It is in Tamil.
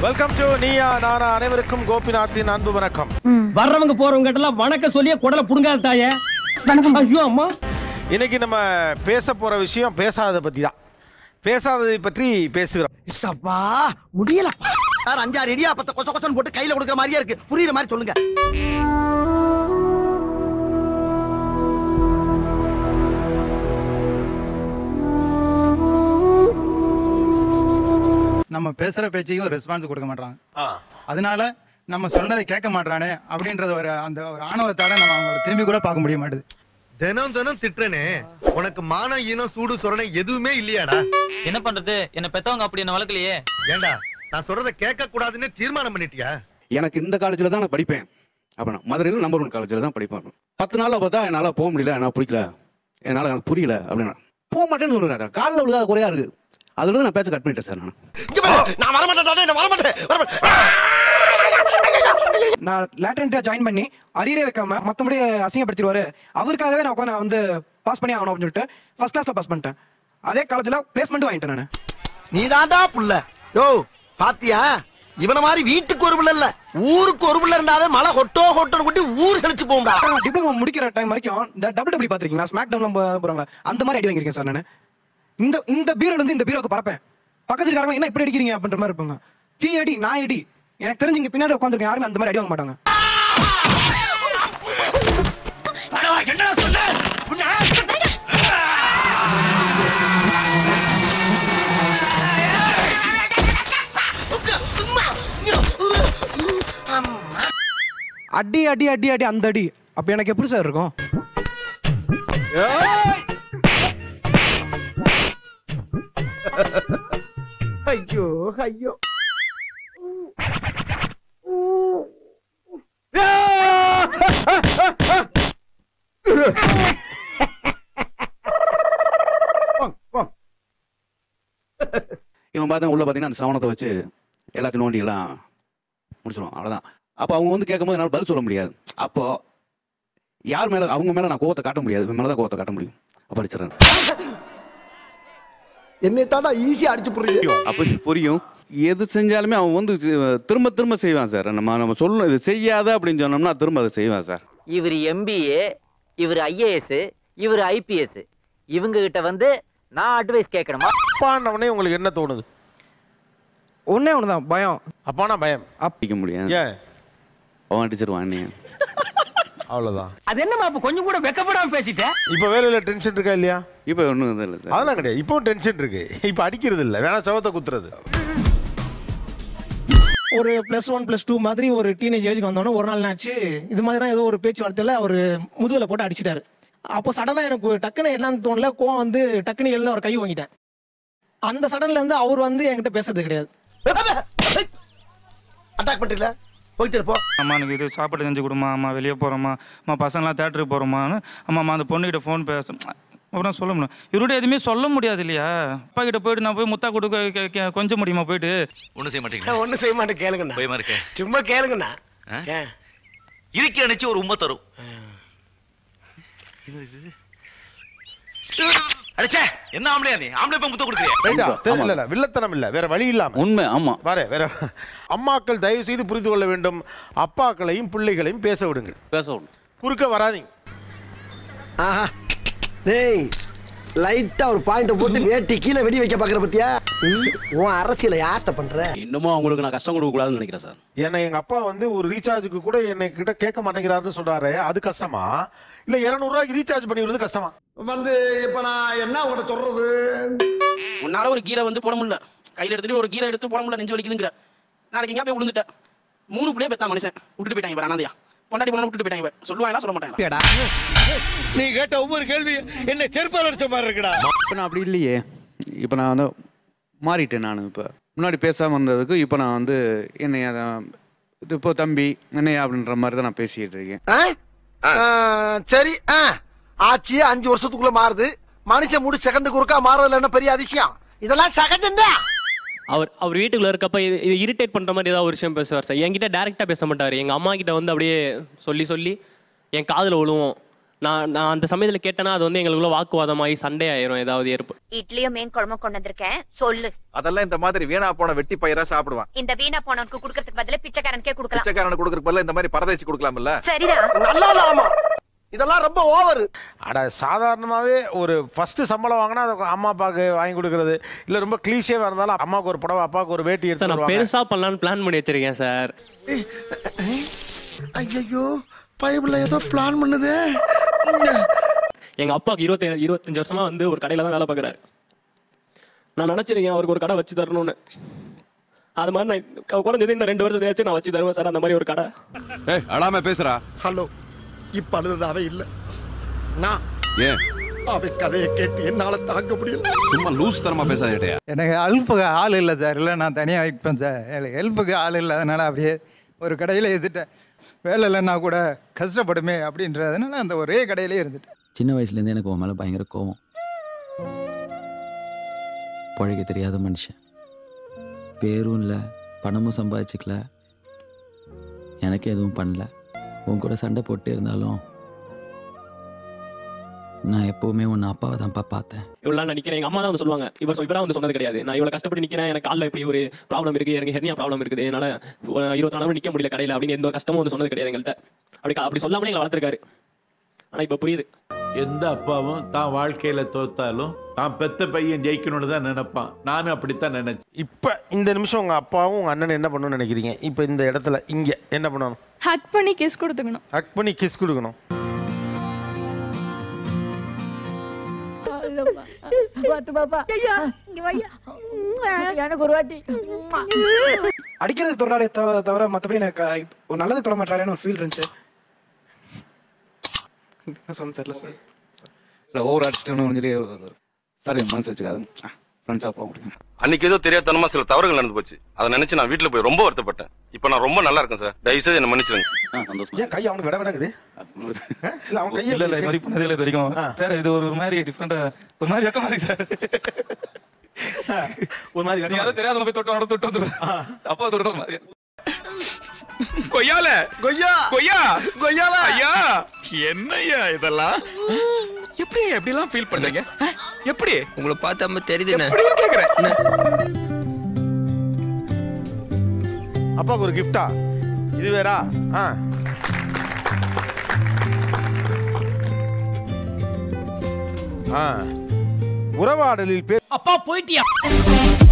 வெல்கம் டு நீயா நானா அனைவருக்கும் கோபிநாத்தின் அன்பு வணக்கம் வர்றவங்க போறவங்க கிட்ட எல்லாம் வணக்கம் சொல்லியே குடலை புடுங்காத தாயே வணக்கம் ஐயோ அம்மா இன்னைக்கு நம்ம பேச போற விஷயம் பேசாததை பத்தி தான் பேசாததை பற்றி பேசுகிறோம் சப்பா முடியல சார் அஞ்சாறு இடியா பத்த கொச்ச கொச்சன்னு போட்டு கையில கொடுக்குற மாதிரியா இருக்கு புரியுற மாதிரி சொல்லுங்க நம்ம பேசுற பேச்சுக்கு ஒரு ரெஸ்பான்ஸ் கொடுக்க மாட்டாங்க ஆ. அதனால நம்ம சொன்னதை கேட்க மாட்டானே அப்படின்றத ஒரு அந்த ஒரு ஆணவத்தால நம்ம அவங்கள திரும்பி கூட பார்க்க முடிய மாட்டுது தினம் தினம் திட்டுறனே உனக்கு மானம் ஈனம் சூடு சொரணை எதுவுமே இல்லையாடா என்ன பண்றது என்ன பெத்தவங்க அப்படி என்ன வளர்க்கலையே ஏண்டா நான் சொல்றத கேட்க கூடாதுன்னு தீர்மானம் பண்ணிட்டியா எனக்கு இந்த காலேஜில் தான் நான் படிப்பேன் அப்படின்னா மதுரையில் நம்பர் ஒன் காலேஜில் தான் படிப்பேன் பத்து நாளில் பார்த்தா என்னால் போக முடியல என்னால் பிடிக்கல என்னால் எனக்கு புரியல அப்படின்னா போக மாட்டேன்னு சொல்லுறாங்க காலில் விழுகாத குறையா இருக்கு அதுல நான் பேச்ச கட் பண்ணிட்டேன் சார் நான் நான் வரமாட்டேன் நான் வரமாட்டேன் நான் லேட்டன்ட்டா ஜாயின் பண்ணி அரியரே வைக்காம மத்தபடி அசிங்கப்படுத்திடுவாரு அவருக்காகவே நான் உட்காந்து வந்து பாஸ் பண்ணி ஆகணும் அப்படின்னு சொல்லிட்டு ஃபர்ஸ்ட் கிளாஸ்ல பாஸ் பண்ணிட்டேன் அதே காலேஜ்ல பிளேஸ்மெண்ட் வாங்கிட்டேன் நான் நீ தாண்டா புள்ள யோ பாத்தியா இவன மாதிரி வீட்டுக்கு ஒரு பிள்ளை இல்ல ஊருக்கு ஒரு பிள்ளை இருந்தாவே மழை கொட்டோ கொட்டோன்னு கொட்டி ஊர் செழிச்சு போகும்டா டிப்ளமோ முடிக்கிற டைம் வரைக்கும் இந்த டபுள் டபுள் பாத்திருக்கீங்களா ஸ்மாக் டவுன்ல போறாங்க அந்த மாதிரி அடி வாங்கியிருக்கேன் சார் நான் இந்த இந்த பீரோல இருந்து இந்த பீரோக்கு பறப்பேன் பக்கத்துல இருக்காரங்க என்ன இப்படி அடிக்கிறீங்க அப்படின்ற மாதிரி இருப்பாங்க தீ அடி நான் அடி எனக்கு தெரிஞ்சு இங்க பின்னாடி உட்காந்துருக்கேன் யாருமே அந்த மாதிரி அடி வாங்க மாட்டாங்க அடி அடி அடி அடி அந்த அடி அப்ப எனக்கு எப்படி சார் இருக்கும் ஐயோ ஐயோ இவன் பார்த்தா உள்ள பார்த்தீங்கன்னா அந்த சவனத்தை வச்சு எல்லாத்தையும் நோண்டி எல்லாம் முடிச்சிடுவான் அவ்வளோதான் அப்போ அவங்க வந்து கேட்கும்போது என்னால் பதில் சொல்ல முடியாது அப்போ யார் மேலே அவங்க மேலே நான் கோவத்தை காட்ட முடியாது இவன் மேலே தான் கோவத்தை காட்ட முடியும் அப்போ அடிச்சிடறேன் என்னை தாண்டா ஈஸியா அடிச்சு புரியுது அப்போ புரியும் எது செஞ்சாலுமே அவன் வந்து திரும்ப திரும்ப செய்வான் சார் நம்ம நம்ம சொல்லணும் இது செய்யாத அப்படின்னு சொன்னோம்னா திரும்ப அதை செய்வான் சார் இவர் எம்பிஏ இவர் ஐஏஎஸ் இவர் ஐபிஎஸ் இவங்க கிட்ட வந்து நான் அட்வைஸ் கேட்கணுமா அப்பான்னவனே உங்களுக்கு என்ன தோணுது ஒன்னே ஒண்ணுதான் பயம் அப்பானா பயம் அடிக்க முடியாது ஏன் அவன் அடிச்சிருவான் நீ அவ்வளவுதான் அது என்னமா அப்ப கொஞ்சம் கூட வெக்கப்படாம பேசிட்டேன் இப்ப வேலையில டென்ஷன் இருக்கா இல்லையா இப்போ ஒன்றும் இது இல்லை சார் அதெல்லாம் கிடையாது இப்பவும் டென்ஷன் இருக்கு இப்ப அடிக்கிறது இல்ல வேணா சவத்தை குத்துறது ஒரு ப்ளஸ் ஒன் ப்ளஸ் டூ மாதிரி ஒரு டீனேஜ் ஏஜுக்கு வந்தோடனே ஒரு நாள் ஆச்சு இது மாதிரி தான் ஏதோ ஒரு பேச்சுவார்த்தையில் அவர் முதுகில் போட்டு அடிச்சிட்டாரு அப்போ சடனாக எனக்கு டக்குன்னு என்னன்னு தோணல கோவம் வந்து டக்குன்னு எழுத அவர் கை வாங்கிட்டேன் அந்த சடன்ல இருந்து அவர் வந்து என்கிட்ட பேசுறது கிடையாது அட்டாக் பண்றீங்களா போயிட்டு இருப்போம் அம்மா எனக்கு இது சாப்பாடு செஞ்சு கொடுமா அம்மா வெளியே போகிறோம்மா அம்மா பசங்களாம் தேட்டருக்கு போகிறோமான்னு அம்மா அந்த பொண்ணுகிட்ட ஃபோன் பேச அப்புறம் சொல்ல முடியும் இவர்கிட்ட எதுவுமே சொல்ல முடியாது இல்லையா அப்பா கிட்ட போயிட்டு நான் போய் முத்தா கொடுக்க கொஞ்சம் முடியுமா போயிட்டு ஒண்ணும் செய்ய மாட்டீங்களா ஒண்ணும் செய்ய மாட்டேன் கேளுங்கண்ணா பயமா இருக்கே சும்மா கேளுங்கண்ணா ஏன் இறுக்கி அணைச்சு ஒரு உண்மை தரும் அடிச்சே என்ன ஆம்பளையா நீ ஆம்பளை இப்ப முத்த கொடுக்குறியா ரைட்டா ஆமா. தெரியல இல்ல வில்லத்தனம் இல்ல வேற வழி இல்லாம உண்மை ஆமாம் வேற வேற அம்மாக்கள் தயவு செய்து புரிந்து கொள்ள வேண்டும் அப்பாக்களையும் பிள்ளைகளையும் பேச விடுங்க பேசணும் குறுக்க வராதீங்க ஆஹா டேய் லைட்டா ஒரு பாயிண்ட் போட்டு வேட்டி கீழே வெடி வைக்க பாக்குற பத்தியா உன் அரசியல யார்கிட்ட பண்ற இன்னமும் அவங்களுக்கு நான் கஷ்டம் கொடுக்க கூடாதுன்னு நினைக்கிறேன் சார் என்னை எங்க அப்பா வந்து ஒரு ரீசார்ஜுக்கு கூட என்னை கிட்ட கேட்க மாட்டேங்கிறாருன்னு சொல்றாரு அது கஷ்டமா இல்ல 200 ரூபாய்க்கு ரீசார்ஜ் பண்ணி விடுறது கஷ்டமா வந்து இப்ப நான் என்ன உங்கள்ட்ட சொல்றது உன்னால ஒரு கீரை வந்து போட முடியல கையில் எடுத்துட்டு ஒரு கீரை எடுத்து போட முடியல நெஞ்சு வலிக்குதுங்கிற நாளைக்கு எங்கேயா போய் விழுந்துட்டேன் மூணு பிள்ளைய பெத்தா மனுஷன் விட்டுட்டு போயிட்டாங்க பாரு அனாதையா பொண்டாட்டி பொண்ணு விட்டுட்டு போயிட்டாங்க பாரு சொல்லுவாங்களா சொல்ல மாட்டாங்க நீ கேட்ட ஒவ்வொரு கேள்வி என்ன செருப்பால் அடிச்ச மாதிரி இருக்குடா இப்போ நான் அப்படி இல்லையே இப்போ நான் வந்து மாறிட்டேன் நான் இப்போ முன்னாடி பேசாமல் இருந்ததுக்கு இப்போ நான் வந்து என்னை அதை இது இப்போ தம்பி என்னையா அப்படின்ற மாதிரி தான் நான் பேசிக்கிட்டு இருக்கேன் சரி ஆ. ஆட்சி அஞ்சு வருஷத்துக்குள்ள மாறுது மனுஷன் முடி செகண்டுக்கு ஒருக்கா மாறதுல என்ன பெரிய அதிசயம் இதெல்லாம் செகண்ட் தான் அவர் அவர் வீட்டுக்குள்ள இருக்கப்ப இது இது இரிட்டேட் பண்ற மாதிரி ஏதாவது ஒரு விஷயம் பேசுவார் சார் என்கிட்ட டேரெக்டாக பேச மாட்டார் எங்க அம்மா கிட்ட வந்து அப்படியே சொல்லி சொல்லி என் காதுல விழுவும் நான் நான் அந்த சமயத்தில் கேட்டேன்னா அது வந்து எங்களுக்குள்ள வாக்குவாதமாகி சண்டே ஆயிரும் ஏதாவது ஏற்ப இட்லியும் மீன் குழம்பும் கொண்டு வந்திருக்கேன் சொல்லு அதெல்லாம் இந்த மாதிரி வீணா போன வெட்டி பயிரா சாப்பிடுவான் இந்த வீணா போனவனுக்கு குடுக்கறதுக்கு பதிலா பிச்சைக்காரனுக்கே குடுக்கலாம் பிச்சைக்காரனுக்கு கொடுக்கறதுக்கு பதிலா இந்த மாதிரி பரதேசி கொடுக்கலாம்ல சரிதான் நல்லா இல்லாமா இதெல்லாம் ரொம்ப ஓவர் அட சாதாரணமாகவே ஒரு ஃபஸ்ட்டு சம்பளம் வாங்கினா அதை அம்மா அப்பாவுக்கு வாங்கி கொடுக்குறது இல்லை ரொம்ப கிளீஷேவாக இருந்தாலும் அம்மாவுக்கு ஒரு புடவை அப்பாவுக்கு ஒரு வேட்டி சார் எடுத்து நான் வருவாங்க பெருசா பண்ணலான்னு பிளான் பண்ணி வச்சிருக்கேன் சார் ஐயோ பைபிள்ல ஏதோ பிளான் பண்ணுதே எங்க அப்பாவுக்கு இருபத்தி இருபத்தஞ்சு வருஷமா வந்து ஒரு கடையில தான் வேலை பார்க்குறாரு நான் நினைச்சிருக்கேன் அவருக்கு ஒரு கடை வச்சு தரணும்னு அது மாதிரி நான் குறைஞ்சது இந்த ரெண்டு வருஷத்தையாச்சும் நான் வச்சு தருவேன் சார் அந்த மாதிரி ஒரு கடை ஏய் அழாம பேசுறா ஹலோ இப்ப அழுது அவ இல்ல நான் ஏன் அவ கதையை கேட்டு என்னால தாங்க முடியல சும்மா லூஸ் தரமா பேசாதேட்டையா எனக்கு ஹெல்ப்புக்கு ஆள் இல்லை சார் இல்லை நான் தனியாக வைப்பேன் சார் எனக்கு ஹெல்ப்புக்கு ஆள் இல்லாதனால அப்படியே ஒரு கடையில் இருந்துட்டேன் வேலை இல்லைன்னா கூட கஷ்டப்படுமே அப்படின்றதுனால அந்த ஒரே கடையிலே இருந்துட்டேன் சின்ன வயசுலேருந்து எனக்கு உன் மேலே பயங்கர கோவம் பழக தெரியாத மனுஷன் பேரும் இல்லை பணமும் சம்பாதிச்சுக்கல எனக்கு எதுவும் பண்ணல உன் கூட சண்டை போட்டு இருந்தாலும் நான் எப்போவுமே உன்னை அப்பாவை தான்ப்பா பார்த்தேன் இவ்வளோ நான் நிற்கிறேன் எங்கள் அம்மா தான் வந்து சொல்லுவாங்க இவர் சொ- இவரா வந்து சொன்னது கிடையாது நான் இவ்வளோ கஷ்டப்பட்டு நிற்கிறேன் எனக்கு காலில் இப்படி ஒரு ப்ராப்ளம் இருக்குது எனக்கு ஹெர்னியா ப்ராப்ளம் இருக்குது என்னால் இருபத்தி நாலு நிற்க முடியல கடையில் அப்படின்னு எந்த ஒரு கஷ்டமும் வந்து சொன்னது கிடையாது எங்கள்கிட்ட அப்படி க- அப்படி சொல்லாமலே எங்களை வளர்த்துருக்காரு ஆனால் இப்போ புரியுது எந்த அப்பாவும் தான் வாழ்க்கையில தோத்தாலும் தான் பெத்த பையன் ஜெயிக்கணும்னு தான் நினைப்பான் நானும் அப்படித்தான் நினைச்சேன் இப்போ இந்த நிமிஷம் உங்கள் அப்பாவும் உங்கள் அண்ணன் என்ன பண்ணணும்னு நினைக்கிறீங்க இப்போ இந்த இடத்துல இங்கே என்ன பண்ணணும் ஹக் பண்ணி கிஸ் கொடுத்துக்கணும் ஹக் பண்ணி கிஸ் கொடுக்கணும் எனக்கு ஒரு வாட்டி அடிக்கிறது தொடாடே தவிர மற்றபடி எனக்கு ஒரு நல்லது தொட மாட்டாரேன்னு ஒரு ஃபீல் இருந்துச்சு என்ன சொல்ல தெரியல சார் இல்லை ஓவர் அடிச்சிட்டோன்னு சொல்லி சார் என் மனசு வச்சுக்காது ஃப்ரெண்ட்ஸாக போக முடியும் அன்னைக்கு ஏதோ தெரியாதனமா சில தவறுகள் நடந்து போச்சு அதை நினைச்சு நான் வீட்டுல போய் ரொம்ப வருத்தப்பட்டேன் இப்போ நான் ரொம்ப நல்லா இருக்கேன் சார் தயவு செய்து என்ன மன்னிச்சிருங்க ஆ சந்தோஷம் ஏன் கை அவனுக்கு விட விடங்குது இல்லை அவன் கையை இல்ல இல்ல இது மாதிரி பண்ணதே இல்லை இது வரைக்கும் சார் இது ஒரு ஒரு மாதிரி டிஃப்ரெண்டா ஒரு மாதிரி வெக்கமா இருக்கு சார் ஒரு மாதிரி நீ யாரும் தெரியாத போய் தொட்டு தொட்டு வந்துடும் அப்பா தொட்டு ஒரு மாதிரி கொய்யால கொய்யா கொய்யா கொய்யால ஐயா என்னய்யா இதெல்லாம் எப்படி எப்படிலாம் ஃபீல் பண்றீங்க அஹ், எப்படி உங்களை பார்த்தா தெரியுதுண்ணே எப்படின்னு கேக்குறேன் அப்பாவுக்கு ஒரு கிஃப்டா இது வேறா ஆ ஆ உறவாடலில் பேர் அப்பா போயிட்டியா